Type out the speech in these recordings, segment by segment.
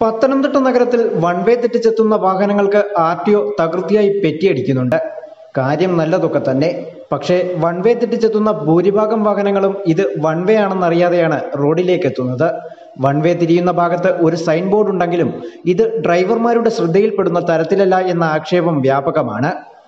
പത്തനംതിട്ട നഗരത്തിൽ one way തെറ്റിച്ചെത്തുന്ന വാഹനങ്ങൾക്ക് ആർ ടി ഒ തകൃതിയായി പെറ്റിയടിക്കുന്നുണ്ട് കാര്യം നല്ലതൊക്കെ തന്നെ പക്ഷേ വൺ വേ തെറ്റിച്ചെത്തുന്ന ഭൂരിഭാഗം വാഹനങ്ങളും ഇത് വൺ വേ ആണെന്നറിയാതെയാണ് റോഡിലേക്ക് എത്തുന്നത് വൺ വേ തിരിയുന്ന ഭാഗത്ത് ഒരു സൈൻ ബോർഡ് ഉണ്ടെങ്കിലും ഇത് ഡ്രൈവർമാരുടെ ശ്രദ്ധയിൽപ്പെടുന്ന തരത്തിലല്ല എന്ന ആക്ഷേപം വ്യാപകമാണ്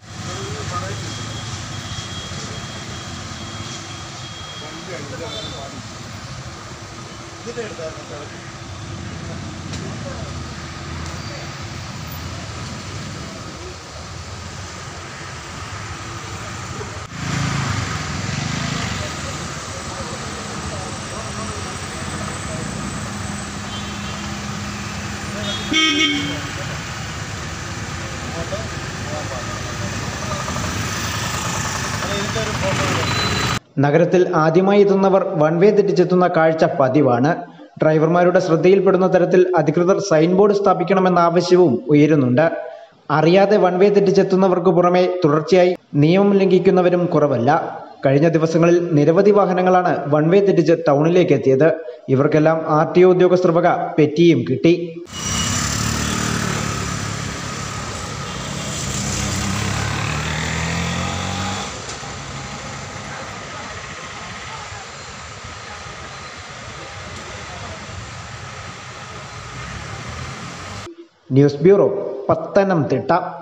നഗരത്തിൽ ആദ്യമായി എത്തുന്നവർ വൺ വേ തെറ്റിച്ചെത്തുന്ന കാഴ്ച പതിവാണ് ഡ്രൈവർമാരുടെ ശ്രദ്ധയിൽപ്പെടുന്ന തരത്തിൽ അധികൃതർ സൈൻ ബോർഡ് സ്ഥാപിക്കണമെന്ന ആവശ്യവും ഉയരുന്നുണ്ട് അറിയാതെ വൺ വേ തെറ്റിച്ചെത്തുന്നവർക്ക് പുറമെ തുടർച്ചയായി നിയമം ലംഘിക്കുന്നവരും കുറവല്ല കഴിഞ്ഞ ദിവസങ്ങളിൽ നിരവധി വാഹനങ്ങളാണ് വൺ വേ തെറ്റിച്ച് ടൗണിലേക്ക് എത്തിയത് ഇവർക്കെല്ലാം ആർ ടി ഒ ഉദ്യോഗസ്ഥർ വക പെറ്റിയും കിട്ടി ന്യൂസ് ബ്യൂറോ പത്തനംതിട്ട